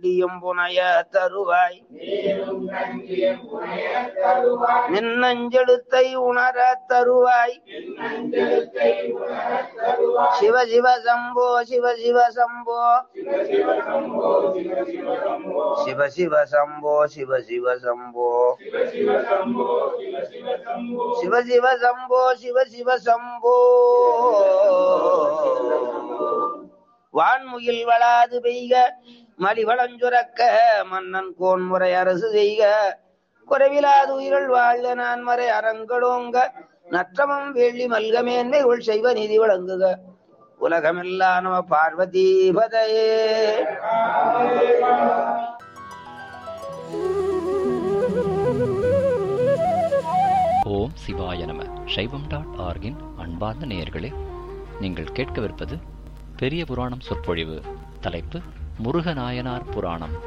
கண்டியும் புனைய தருவாய் நின்னஞ்செழுத்தை உணர தருவாய் சிவ சிவ சம்போ சிவ சிவ சம்போ சிவ சிவ சம்போ சிவ சிவ சம்போ சிவ சிவ சம்போ சிவ சிவ சம்போ வான்முகில் வளாது பெய்க மலிவளஞ்சுரக்க மன்னன் கோன்முறை அரசு செய்க குறைவிலாது உயிர்கள் வாழ்க நான் மறை அறங்களோங்க நற்றமம் வெள்ளி மல்கமேன்மை உள் செய்வ நிதி வழங்குக உலகமெல்லாம் நம பார்வதி பதையே ஓம் சிவாய நம சைவம் டாட் ஆர்கின் அன்பார்ந்த நேயர்களே நீங்கள் கேட்கவிருப்பது பெரிய புராணம் சொற்பொழிவு தலைப்பு முருகநாயனார் புராணம்